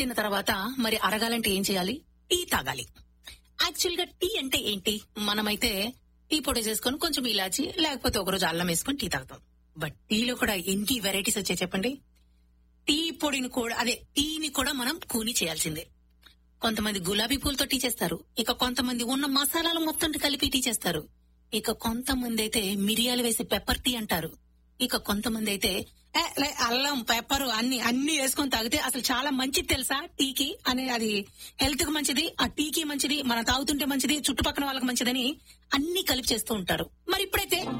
తిన్న తర్వాత మరి అరగాలంటే ఏం చేయాలి టీ తాగాలి యాక్చువల్ గా టీ అంటే ఏంటి మనమైతే టీ పొడి చేసుకొని కొంచెం ఇలాచి లేకపోతే ఒకరోజు అల్లం వేసుకొని టీ తాగుతాం బట్ టీలో కూడా ఎన్ని వెరైటీస్ వచ్చాయి చెప్పండి టీ పొడిని కూడా అదే టీని కూడా మనం కూని చేయాల్సిందే కొంతమంది గులాబీ పూలతో టీ చేస్తారు ఇక కొంతమంది ఉన్న మసాలాలు మొత్తం కలిపి టీ చేస్తారు ఇక కొంతమంది అయితే మిరియాలు వేసి పెప్పర్ టీ అంటారు ఇక కొంతమంది అయితే "ఏ, లే, అల్లం పెప్పర్ అన్ని అన్ని వేసుకొని తాగితే అసలు చాలా మంచిది తెలుసా టీకి అనే అది హెల్త్ కి మంచిది ఆ టీకి మంచిది మనం తాగుతుంటే మంచిది చుట్టుపక్కల వాళ్ళకి మంచిదని అన్ని కలిపి చేస్తూ ఉంటారు మరి ఇప్పుడైతే